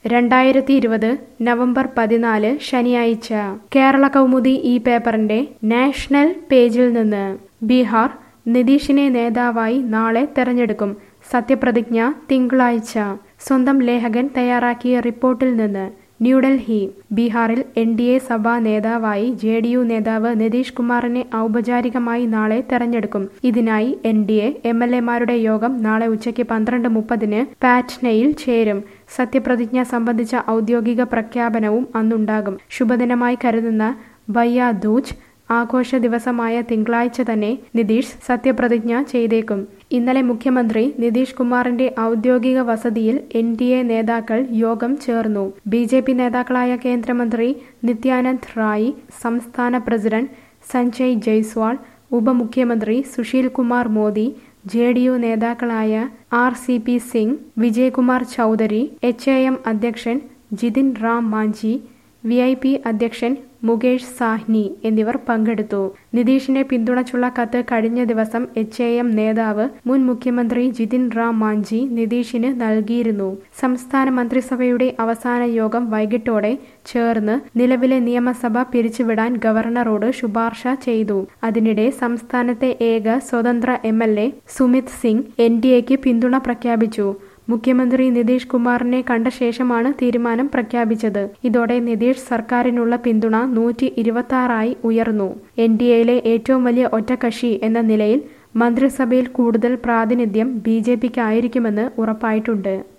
രണ്ടായിരത്തി ഇരുപത് നവംബർ പതിനാല് ശനിയാഴ്ച കേരള കൗമുദി ഈ പേപ്പറിന്റെ നാഷണൽ പേജിൽ നിന്ന് ബീഹാർ നിതീഷിനെ നേതാവായി നാളെ തെരഞ്ഞെടുക്കും സത്യപ്രതിജ്ഞ തിങ്കളാഴ്ച സ്വന്തം ലേഖകൻ തയ്യാറാക്കിയ റിപ്പോർട്ടിൽ നിന്ന് ന്യൂഡൽഹി ബീഹാറിൽ എൻ ഡി എ സഭാ നേതാവായി ജെ ഡി യു നേതാവ് നിതീഷ് കുമാറിനെ ഔപചാരികമായി നാളെ തെരഞ്ഞെടുക്കും ഇതിനായി N D A M L എമാരുടെ യോഗം നാളെ ഉച്ചയ്ക്ക് പന്ത്രണ്ട് മുപ്പതിന് പാറ്റ്നയിൽ ചേരും സത്യപ്രതിജ്ഞ സംബന്ധിച്ച ഔദ്യോഗിക പ്രഖ്യാപനവും അന്നുണ്ടാകും ശുഭദിനമായി കരുതുന്ന ബയ്യ ദൂജ് ആഘോഷ ദിവസമായ തിങ്കളാഴ്ച തന്നെ നിതീഷ് സത്യപ്രതിജ്ഞ ചെയ്തേക്കും ഇന്നലെ മുഖ്യമന്ത്രി നിതീഷ് കുമാറിന്റെ ഔദ്യോഗിക വസതിയിൽ എൻ ഡി എ നേതാക്കൾ യോഗം ചേർന്നു ബി ജെ പി നേതാക്കളായ കേന്ദ്രമന്ത്രി നിത്യാനന്ദ് റായ് സംസ്ഥാന പ്രസിഡന്റ് സഞ്ജയ് ജയ്സ്വാൾ ഉപമുഖ്യമന്ത്രി Sushil Kumar Modi J D U നേതാക്കളായ R C P Singh Vijaykumar Chaudhary H A M അധ്യക്ഷൻ Jitin Ram Manjhi V I P അധ്യക്ഷൻ മുകേഷ് സാഹ്നി എന്നിവർ പങ്കെടുത്തു നിതീഷിനെ പിന്തുണച്ചുള്ള കത്ത് കഴിഞ്ഞ ദിവസം എച്ച് എ എം നേതാവ് മുൻ മുഖ്യമന്ത്രി ജിതിൻ റാം മാഞ്ചി നിതീഷിന് നൽകിയിരുന്നു സംസ്ഥാന മന്ത്രിസഭയുടെ അവസാന യോഗം വൈകിട്ടോടെ ചേർന്ന് നിലവിലെ നിയമസഭ പിരിച്ചുവിടാൻ ഗവർണറോട് ശുപാർശ ചെയ്തു അതിനിടെ സംസ്ഥാനത്തെ ഏക സ്വതന്ത്ര M L A Sumit Singh N D എക്ക് പിന്തുണ പ്രഖ്യാപിച്ചു മുഖ്യമന്ത്രി നിതീഷ് കുമാറിനെ കണ്ട ശേഷമാണ് തീരുമാനം പ്രഖ്യാപിച്ചത് ഇതോടെ നിതീഷ് സർക്കാരിനുള്ള പിന്തുണ നൂറ്റി ഇരുപത്തി ആറായി ഉയർന്നു എൻ ഡി എയിലെ ഏറ്റവും വലിയ ഒറ്റക്കക്ഷി എന്ന നിലയിൽ മന്ത്രിസഭയിൽ കൂടുതൽ പ്രാതിനിധ്യം ബി ജെ പിക്ക് ആയിരിക്കുമെന്ന് ഉറപ്പായിട്ടുണ്ട്